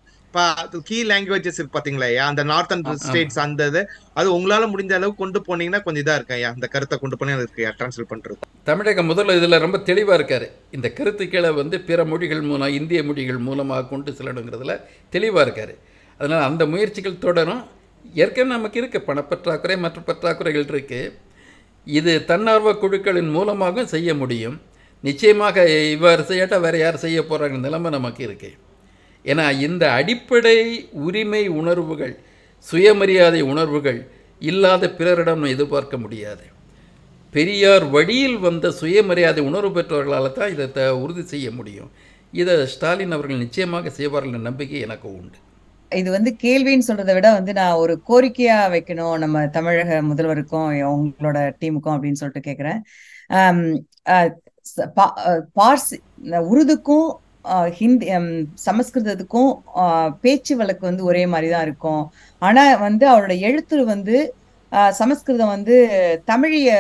Speaker 4: கீ லாங்குவேஜஸ் இருக்கு பாத்தீங்களா ஐயா அந்த நார்த்தன்
Speaker 2: ஆ- ஆமா.
Speaker 4: ஸ்டேட்ஸ் அந்த இது அது உங்களால முடிஞ்ச அளவுக்கு கொண்டு போனீங்கன்னா கொஞ்சம் இதா இருக்கு ஐயா அந்த கருத்தை கொண்டு போனீங்க இருக்கு டிரான்ஸ்லேட் பண்றது
Speaker 2: தமிழகம் முதல்ல இதில் ரொம்ப தெளிவாக இருக்கார் இந்த கருத்துக்களை வந்து பிற மொழிகள் மூலம் இந்திய மொழிகள் மூலமாக கொண்டு செல்லணுங்கிறதுல தெளிவாக இருக்கார் அதனால் அந்த முயற்சிகள் தொடரும் ஏற்கனவே நமக்கு இருக்குது பணப்பற்றாக்குறை மற்ற பற்றாக்குறைகள் இருக்குது இது தன்னார்வ குழுக்களின் மூலமாகவும் செய்ய முடியும் நிச்சயமாக இவர் செய்யாட்டா வேறு யார் செய்ய போகிறாங்க நிலைமை நமக்கு இருக்குது ஏன்னா இந்த அடிப்படை உரிமை உணர்வுகள் சுயமரியாதை உணர்வுகள் இல்லாத பிறரிடம் நம்ம எதிர்பார்க்க முடியாது பெரியார் வழியில் வந்த சுயமரியாதை உணர்வு பெற்றவர்களால் தான் இதை த உறுதி செய்ய முடியும் இதை ஸ்டாலின் அவர்கள் நிச்சயமாக செய்வார்கள் என்ற நம்பிக்கை எனக்கு உண்டு
Speaker 5: இது வந்து கேள்வின்னு சொல்றதை விட வந்து நான் ஒரு கோரிக்கையா வைக்கணும் நம்ம தமிழக முதல்வருக்கும் உங்களோட டீமுக்கும் அப்படின்னு சொல்லிட்டு கேக்குறேன் ஆம், அஹ், ச- பா- அஹ், பார்சி இந்த உருதுக்கும் அஹ், ஹிந்தி ஹம், சமஸ்கிருதத்துக்கும் அஹ், பேச்சு வழக்கு வந்து ஒரே மாதிரி தான் இருக்கும் ஆனா வந்து அவரோட எழுத்து வந்து அஹ், சமஸ்கிருதம் வந்து தமிழிய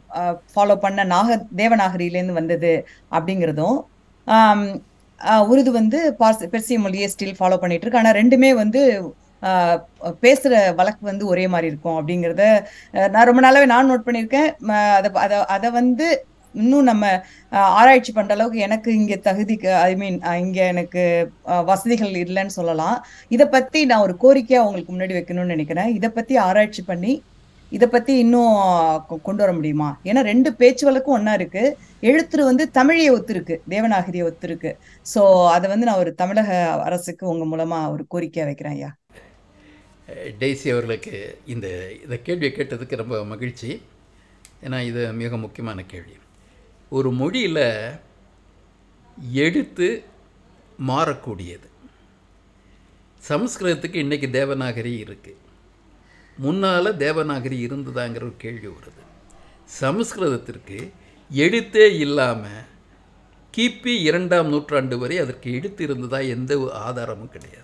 Speaker 5: ஃபாலோ பண்ண நாக தேவநாகரியிலேருந்து வந்தது அப்படிங்கிறதும் ஆம், ஆஹ் உருது வந்து பார்சி பெர்சிய மொழியை ஸ்டில் ஃபாலோ பண்ணிட்டு இருக்கு ஆனா ரெண்டுமே வந்து ஆஹ் பேசுற வழக்கு வந்து ஒரே மாதிரி இருக்கும் அப்படிங்கிறத அஹ் நான் ரொம்ப நாளாவே நான் நோட் பண்ணியிருக்கேன் ம, அத அத அதை வந்து இன்னும் நம்ம ஆஹ் ஆராய்ச்சி பண்ற அளவுக்கு எனக்கு இங்க தகுதிக்கு ஐ மீன் இங்க எனக்கு ஆஹ் வசதிகள் இல்லைன்னு சொல்லலாம் இதை பத்தி நான் ஒரு கோரிக்கையா உங்களுக்கு முன்னாடி வைக்கணும்னு நினைக்கிறேன் இதை பத்தி ஆராய்ச்சி பண்ணி இதை பத்தி இன்னும் கொ- கொண்டு வர முடியுமா ஏன்னா ரெண்டு பேச்சு வழக்கும் ஒண்ணா இருக்கு எழுத்துரு வந்து தமிழையை ஒத்துருக்கு தேவநாகரியை ஒத்துருக்கு சோ அதை வந்து நான் ஒரு தமிழக அரசுக்கு உங்க மூலமா ஒரு கோரிக்கையா வைக்கிறேன் ஐயா
Speaker 2: அஹ் டெய்ஸி அவர்களுக்கு இந்த இந்த கேள்வியை கேட்டதுக்கு ரொம்ப மகிழ்ச்சி ஏன்னா இது மிக முக்கியமான கேள்வி ஒரு மொழியில் எழுத்து மாறக்கூடியது சமஸ்கிருதத்துக்கு இன்றைக்கி தேவநாகரி இருக்குது முன்னால் தேவநாகரி இருந்ததாங்கிற ஒரு கேள்வி வருது சமஸ்கிருதத்திற்கு எழுத்தே இல்லாமல் கிபி இரண்டாம் நூற்றாண்டு வரை அதற்கு எழுத்து இருந்ததா எந்த ஆதாரமும் கிடையாது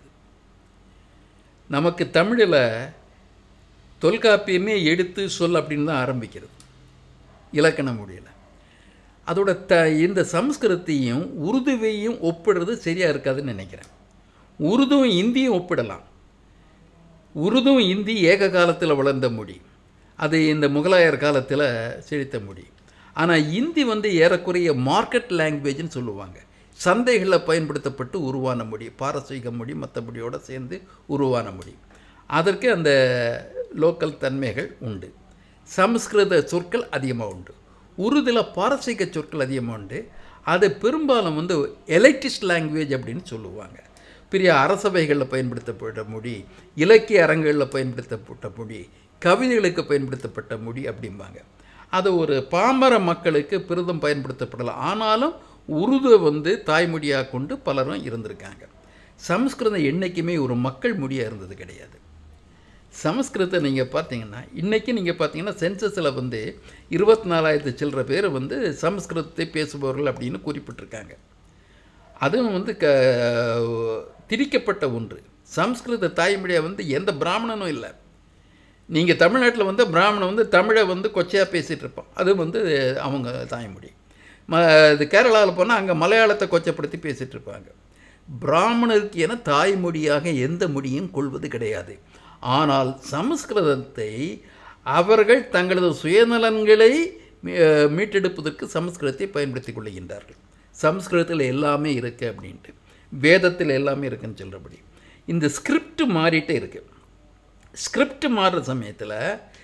Speaker 2: நமக்கு தமிழில் தொல்காப்பியமே எழுத்து சொல் அப்படின்னு தான் ஆரம்பிக்கிறது இலக்கண மொழியில் அதோட த இந்த சமஸ்கிருதத்தையும் உருதுவையும் ஒப்பிடுறது சரியாக இருக்காதுன்னு நினைக்கிறேன் உருதுவும் இந்தியும் ஒப்பிடலாம் உருதும் இந்தி ஏக காலத்தில் வளர்ந்த மொழி அது இந்த முகலாயர் காலத்தில் செழித்த மொழி ஆனால் இந்தி வந்து ஏறக்குறைய மார்க்கெட் லாங்குவேஜ்னு சொல்லுவாங்க சந்தைகளில் பயன்படுத்தப்பட்டு உருவான மொழி பாரசீக மொழி மற்ற மொழியோட சேர்ந்து உருவான மொழி அதற்கு அந்த லோக்கல் தன்மைகள் உண்டு சமஸ்கிருத சொற்கள் அதிகமாக உண்டு உருதுல பாரசீக சொற்கள் அதிகமாக உண்டு அது பெரும்பாலும் வந்து எலக்ட்ரிஸ்ட் லாங்குவேஜ் அப்படின்னு சொல்லுவாங்க பெரிய அரசவைகளில் பயன்படுத்தப்பட்ட மொழி இலக்கிய அரங்குகளில் பயன்படுத்தப்பட்ட மொழி கவிதைகளுக்கு பயன்படுத்தப்பட்ட மொழி அப்படிம்பாங்க அது ஒரு பாமர மக்களுக்கு பெரிதும் பயன்படுத்தப்படலாம் ஆனாலும் உருது வந்து தாய்மொழியாக கொண்டு பலரும் இருந்திருக்காங்க சமஸ்கிருதம் என்றைக்குமே ஒரு மக்கள் மொழியாக இருந்தது கிடையாது சமஸ்கிருதத்தை நீங்கள் பார்த்தீங்கன்னா இன்றைக்கி நீங்கள் பார்த்தீங்கன்னா சென்சஸில் வந்து இருபத்தி நாலாயிரத்து சில்லற பேர் வந்து சமஸ்கிருதத்தை பேசுபவர்கள் அப்படின்னு குறிப்பிட்டிருக்காங்க அதுவும் வந்து க திரிக்கப்பட்ட ஒன்று சம்ஸ்கிருத தாய்மொழியாக வந்து எந்த பிராமணனும் இல்லை நீங்கள் தமிழ்நாட்டில் வந்து பிராமணன் வந்து தமிழை வந்து கொச்சையாக பேசிகிட்டு இருப்பான் அது வந்து அவங்க தாய்மொழி ம இது கேரளாவில் போனால் அங்கே மலையாளத்தை கொச்சைப்படுத்தி பேசிகிட்டு இருப்பாங்க பிராமணருக்கு என தாய்மொழியாக எந்த மொழியும் கொள்வது கிடையாது ஆனால் சமஸ்கிருதத்தை அவர்கள் தங்களது சுயநலன்களை மீ- அஹ் மீட்டெடுப்பதற்கு சமஸ்கிருதத்தை பயன்படுத்திக் கொள்கின்றார்கள் சமஸ்கிருதத்தில் எல்லாமே இருக்குது அப்படின்ட்டு வேதத்தில் எல்லாமே இருக்குன்னு சொல்கிறபடி இந்த ஸ்கிரிப்ட் மாறிட்டே இருக்கு ஸ்கிரிப்ட் மாறுற சமயத்தில்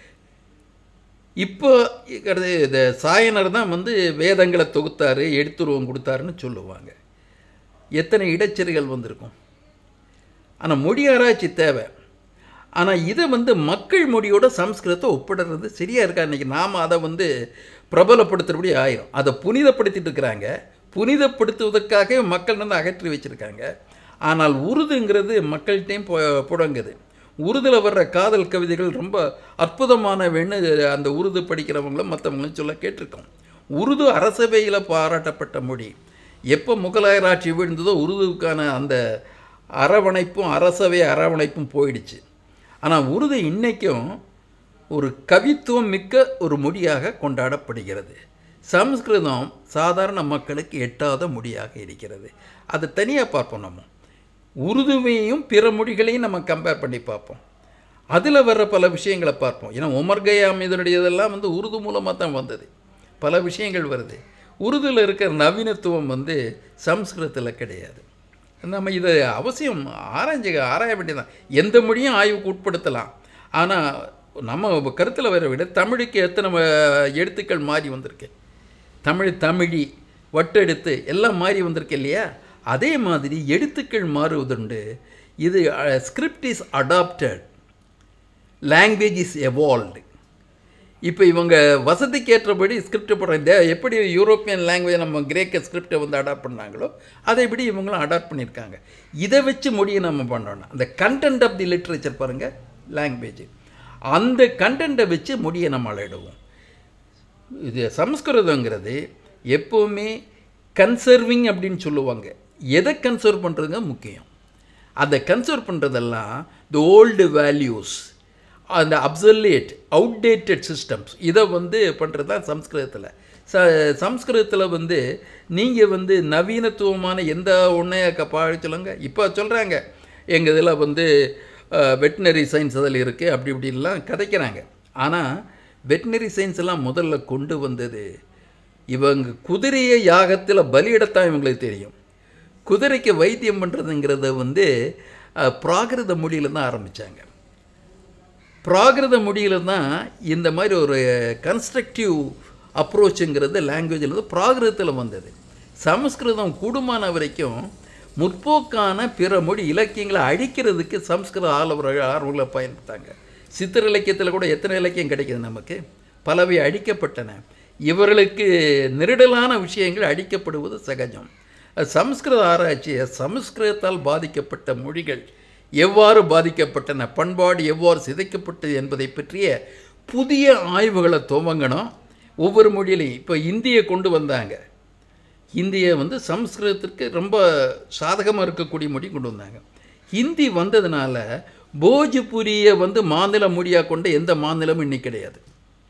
Speaker 2: இப்போ இருக்கிறது இந்த சாயனர் தான் வந்து வேதங்களை தொகுத்தாரு எடுத்துருவம் கொடுத்தாருன்னு சொல்லுவாங்க எத்தனை இடைச்செருகள் வந்திருக்கும் ஆனால் மொழி ஆராய்ச்சி தேவை ஆனால் இதை வந்து மக்கள் மொழியோட சம்ஸ்கிருதத்தை ஒப்பிடுறது சரியாக இருக்கா இன்றைக்கி நாம் அதை வந்து பிரபலப்படுத்துறபடி ஆயிரும் அதை புனிதப்படுத்திட்டு இருக்கிறாங்க புனிதப்படுத்துவதற்காக மக்கள் வந்து அகற்றி வச்சுருக்காங்க ஆனால் உருதுங்கிறது மக்கள்கிட்டையும் பு- புழங்குது உருதில் வர்ற காதல் கவிதைகள் ரொம்ப அற்புதமானவைன்னு அந்த உருது படிக்கிறவங்களும் மற்றவங்களும் சொல்ல கேட்டிருக்கோம் உருது அரசவையில் பாராட்டப்பட்ட மொழி எப்போ முகலாயர் ஆட்சி வீழ்ந்ததோ உருதுவுக்கான அந்த அரவணைப்பும் அரசவை அரவணைப்பும் போயிடுச்சு ஆனால் உருது இன்னைக்கும் ஒரு கவித்துவம் மிக்க ஒரு மொழியாக கொண்டாடப்படுகிறது சமஸ்கிருதம் சாதாரண மக்களுக்கு எட்டாத மொழியாக இருக்கிறது அதை தனியாக பார்ப்போம் நம்ம உருதுவையும் பிற மொழிகளையும் நம்ம கம்பேர் பண்ணி பார்ப்போம் அதில் வர்ற பல விஷயங்களை பார்ப்போம் ஏன்னா உமர் கயாம் இதனுடையதெல்லாம் வந்து உருது மூலமாக தான் வந்தது பல விஷயங்கள் வருது உருதுல இருக்கிற நவீனத்துவம் வந்து சம்ஸ்கிருதத்தில் கிடையாது நம்ம இதை அவசியம் ஆராய்ஞ்சு ஆராய வேண்டியதான் எந்த மொழியும் ஆய்வுக்கு உட்படுத்தலாம் ஆனால் நம்ம கருத்தில் வர விட தமிழுக்கு எத்தனை வ- எழுத்துக்கள் மாறி வந்திருக்கு தமிழ் தமிழி வட்டெழுத்து எல்லாம் மாறி வந்திருக்கு இல்லையா அதே மாதிரி எழுத்துக்கள் மாறுவதுண்டு இது script is adapted language is evolved இப்போ இவங்க வசதிக்கு ஏற்றபடி ஸ்கிரிப்ட் போடுறாங்க எப்படி யூரோப்பியன் லாங்குவேஜ் நம்ம கிரேக்க ஸ்கிரிப்டை வந்து அடாப்ட் பண்ணாங்களோ அதை இப்படி இவங்களும் அடாப்ட் பண்ணியிருக்காங்க இதை வச்சு மொழியை நம்ம பண்ணணும் அந்த கண்டென்ட் ஆஃப் தி லிட்ரேச்சர் பாருங்கள் லாங்குவேஜ் அந்த கண்டென்ட்டை வச்சு மொழியை நம்ம அளவிடுவோம் இது சமஸ்கிருதங்கிறது எப்போவுமே கன்சர்விங் அப்படின்னு சொல்லுவாங்க எதை கன்சர்வ் பண்ணுறதுங்க முக்கியம் அந்த கன்சர்வ் பண்ணுறதெல்லாம் த ஓல்டு வேல்யூஸ் அந்த அப்சல்லேட் அவுடேட்டட் சிஸ்டம்ஸ் இதை வந்து பண்ணுறது தான் சம்ஸ்கிருதத்தில் ச சம்ஸ்கிருதத்தில் வந்து நீங்கள் வந்து நவீனத்துவமான எந்த ஒன்றைய கப்பா சொல்லுங்க இப்போ சொல்கிறாங்க எங்கள் இதில் வந்து வெட்டினரி சயின்ஸ் அதில் இருக்குது அப்படி இப்படின்லாம் கதைக்கிறாங்க ஆனால் வெட்டினரி சயின்ஸ் எல்லாம் முதல்ல கொண்டு வந்தது இவங்க குதிரையை யாகத்தில் பலியிடத்தான் இவங்களுக்கு தெரியும் குதிரைக்கு வைத்தியம் பண்ணுறதுங்கிறத வந்து அஹ், பிராகிருத மொழியில் தான் ஆரம்பித்தாங்க பிராகிருத மொழியில் தான் இந்த மாதிரி ஒரு கன்ஸ்ட்ரக்டிவ் அப்ரோச்சுங்கிறது லாங்குவேஜில் வந்து பிராகிருதத்தில் வந்தது சமஸ்கிருதம் கூடுமான வரைக்கும் முற்போக்கான பிற மொழி இலக்கியங்களை அழிக்கிறதுக்கு சமஸ்கிருத ஆளுநர் ஆர்வங்களை பயன்படுத்தாங்க சித்திர இலக்கியத்தில் கூட எத்தனை இலக்கியம் கிடைக்குது நமக்கு பலவை அழிக்கப்பட்டன இவர்களுக்கு நெருடலான விஷயங்கள் அழிக்கப்படுவது சகஜம் சமஸ்கிருத ஆராய்ச்சியை சமஸ்கிருதத்தால் பாதிக்கப்பட்ட மொழிகள் எவ்வாறு பாதிக்கப்பட்டன பண்பாடு எவ்வாறு சிதைக்கப்பட்டது என்பதை பற்றிய புதிய ஆய்வுகளை துவங்கணும் ஒவ்வொரு மொழியிலையும் இப்போ இந்தியை கொண்டு வந்தாங்க ஹிந்தியை வந்து சம்ஸ்கிருதத்திற்கு ரொம்ப சாதகமாக இருக்கக்கூடிய மொழி கொண்டு வந்தாங்க ஹிந்தி வந்ததுனால போஜ்புரியை வந்து மாநில மொழியாக கொண்ட எந்த மாநிலமும் இன்னைக்கு கிடையாது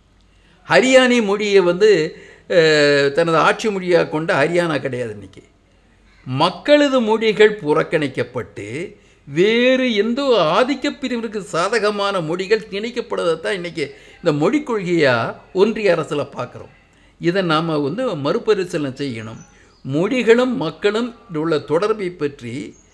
Speaker 2: ஹரியானி மொழியை வந்து அஹ், தனது ஆட்சி மொழியாக கொண்ட ஹரியானா கிடையாது இன்னைக்கு மக்களது மொழிகள் புறக்கணிக்கப்பட்டு வேறு எந்த ஆதிக்க பிரிவிற்கு சாதகமான மொழிகள் திணிக்கப்படுவதை தான் இன்றைக்கி இந்த மொழிக் கொள்கையாக ஒன்றிய அரசில் பார்க்குறோம் இதை நாம் வந்து மறுபரிசீலனை செய்யணும் மொழிகளும் மக்களும் உள்ள தொடர்பை பற்றி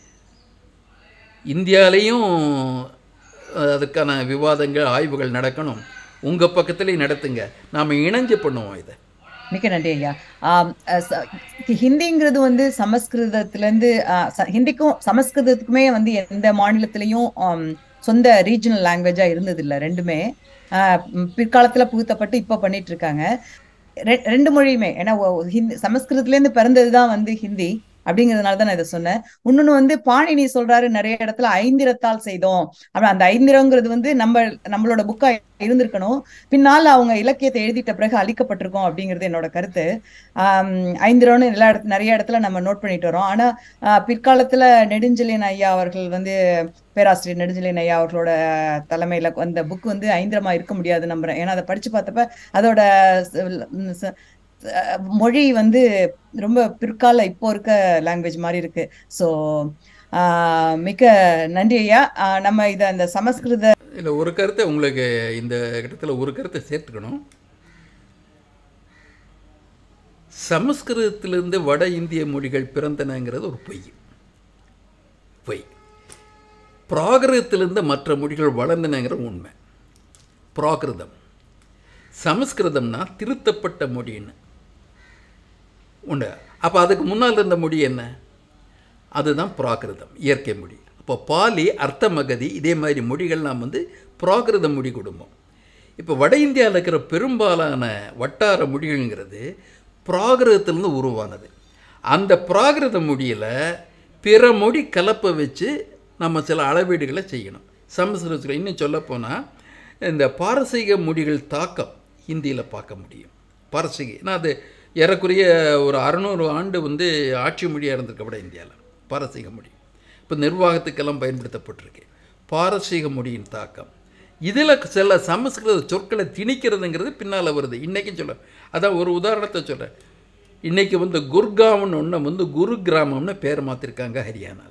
Speaker 2: இந்தியாலேயும் அஹ், அதுக்கான விவாதங்கள் ஆய்வுகள் நடக்கணும் உங்கள் பக்கத்துலேயும் நடத்துங்க நாம் இணைஞ்சு பண்ணுவோம் இதை
Speaker 5: மிக்க நன்றி ஐயா ஆம், அஹ், ச- ஹிந்திங்கிறது வந்து சமஸ்கிருதத்திலேருந்து ஹிந்திக்கும் சமஸ்கிருதத்துக்குமே வந்து எந்த மாநிலத்திலையும் ஆம், சொந்த ரீஜனல் லாங்குவேஜா இருந்தது இல்ல ரெண்டுமே ஆஹ், ம், பிற்காலத்துல புகுத்தப்பட்டு இப்போ பண்ணிட்டு இருக்காங்க ரெ- ரெண்டு மொழியுமே ஏன்னா ஒ- ஹிந்தி சமஸ்கிருதத்துலேருந்து பிறந்ததுதான் வந்து ஹிந்தி அப்படிங்கிறதுனால தான் நான் இதை சொன்னேன் இன்னொன்னு வந்து பாணினி சொல்றாரு நிறைய இடத்துல ஐந்திரத்தால் செய்தோம் அப்படி அந்த ஐந்திரங்கிறது வந்து நம்ம நம்மளோட புக்கா இருந்திருக்கணும் பின்னால் அவங்க இலக்கியத்தை எழுதிட்ட பிறகு அழிக்கப்பட்டிருக்கோம் அப்படிங்கிறது என்னோட கருத்து ஆம், ஐந்திரம்னு எல்லா இடத்துல நிறைய இடத்துல நம்ம நோட் பண்ணிட்டு வரோம் ஆனா ஆஹ், பிற்காலத்துல நெடுஞ்செழியன் ஐயா அவர்கள் வந்து பேராசிரியர் நெடுஞ்செழியன் ஐயா அவர்களோட தலைமையில அந்த புக் வந்து ஐந்திரமா இருக்க முடியாது நம்புறேன் ஏன்னா அதை படிச்சு பார்த்தப்ப அதோட ச- ம், ச- அஹ், மொழி வந்து ரொம்ப பிற்கால இப்போ இருக்க லாங்குவேஜ் மாதிரி இருக்கு ஸோ ஆஹ் மிக்க நன்றி ஐயா ஆஹ் நம்ம இதை அந்த சமஸ்கிருத
Speaker 2: இல்லை ஒரு கருத்தை உங்களுக்கு இந்த இடத்துல ஒரு கருத்தை சேர்த்துக்கணும் சமஸ்கிருதத்திலிருந்து வட இந்திய மொழிகள் பிறந்தனங்கிறது ஒரு பொய் பொய் பிராகிருதத்திலிருந்து மற்ற மொழிகள் வளர்ந்தனங்கிற உண்மை பிராகிருதம் சமஸ்கிருதம்னா திருத்தப்பட்ட மொழின்னு உண்டு அப்போ அதுக்கு முன்னால் இருந்த மொழி என்ன அதுதான் பிராகிருதம் இயற்கை மொழி அப்போ பாலி அர்த்தமகதி இதே மாதிரி மொழிகள்லாம் வந்து பிராகிருத மொழி குடும்பம் இப்போ வட இந்தியாவில் இருக்கிற பெரும்பாலான வட்டார மொழிகள்ங்கிறது பிராகிருதத்திலிருந்து உருவானது அந்த பிராகிருத மொழியில் பிற மொழி கலப்பை வச்சு நம்ம சில அளவீடுகளை செய்யணும் சமஸ்கிருதத்தில் இன்னும் சொல்லப்போனால் இந்த பாரசீக மொழிகள் தாக்கம் ஹிந்தியில் பார்க்க முடியும் பாரசீக ஏன்னா அது ஏறக்குறைய ஒரு அறநூறு ஆண்டு வந்து ஆட்சி மொழியாக இருந்திருக்க விட இந்தியாவில் பாரசீக மொழி இப்போ நிர்வாகத்துக்கெல்லாம் பயன்படுத்தப்பட்டிருக்கு பாரசீக மொழியின் தாக்கம் இதில் சில சமஸ்கிருத சொற்களை திணிக்கிறதுங்கிறது பின்னால் வருது இன்றைக்கும் சொல்ல அதான் ஒரு உதாரணத்தை சொல்கிறேன் இன்றைக்கி வந்து குர்காவ்னு ஒன்று வந்து குரு கிராமம்னு பேர் மாற்றிருக்காங்க ஹரியானாவில்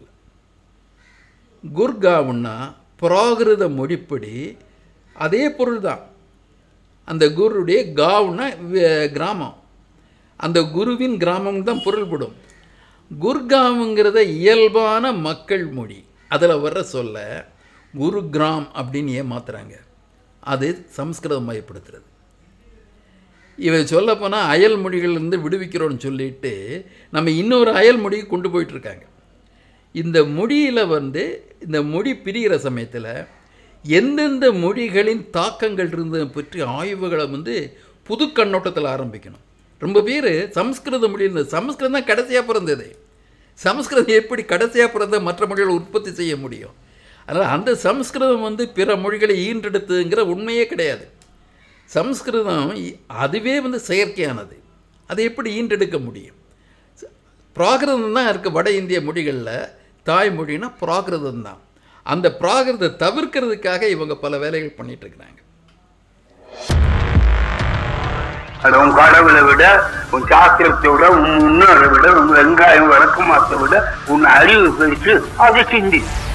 Speaker 2: குர்காவுன்னா பிராகிருத மொழிப்படி அதே பொருள் தான் அந்த குருடைய காவுன்னா வே- கிராமம் அந்த குருவின் கிராமம் தான் பொருள்படும் குர்காவுங்கிறத இயல்பான மக்கள் மொழி அதில் வர்ற சொல்ல குரு கிராம் அப்படின்னு ஏன் மாத்துறாங்க அது சம்ஸ்கிருதம் மயப்படுத்துறது இவை சொல்லப்போனால் அயல் மொழிகள்லேருந்து விடுவிக்கிறோன்னு சொல்லிட்டு நம்ம இன்னொரு அயல் மொழிக்கு கொண்டு போயிட்டுருக்காங்க இந்த மொழியில் வந்து இந்த மொழி பிரிகிற சமயத்தில் எந்தெந்த மொழிகளின் தாக்கங்கள் இருந்ததை பற்றி ஆய்வுகளை வந்து புது கண்ணோட்டத்தில் ஆரம்பிக்கணும் ரொம்ப பேர் சமஸ்கிருத மொழி இருந்தது சமஸ்கிருதம் தான் கடைசியாக பிறந்தது சமஸ்கிருதம் எப்படி கடைசியாக பிறந்த மற்ற மொழிகளை உற்பத்தி செய்ய முடியும் அதனால் அந்த சமஸ்கிருதம் வந்து பிற மொழிகளை ஈன்றெடுத்துங்கிற உண்மையே கிடையாது சமஸ்கிருதம் இ- அதுவே வந்து செயற்கையானது அதை எப்படி ஈன்றெடுக்க முடியும் பிராகிருதம் தான் இருக்குது வட இந்திய மொழிகளில் தாய்மொழினா பிராகிருதம் தான் அந்த பிராகிருத தவிர்க்கிறதுக்காக இவங்க பல வேலைகள் பண்ணிட்டு இருக்கிறாங்க
Speaker 6: அது உன் கடவுளை விட உன் சாஸ்திரத்தை விட உன் முன்னோரை விட உன் வெங்காயம் விளக்கமாத்தை விட உன் அறிவு பெருசு அதை சிந்தி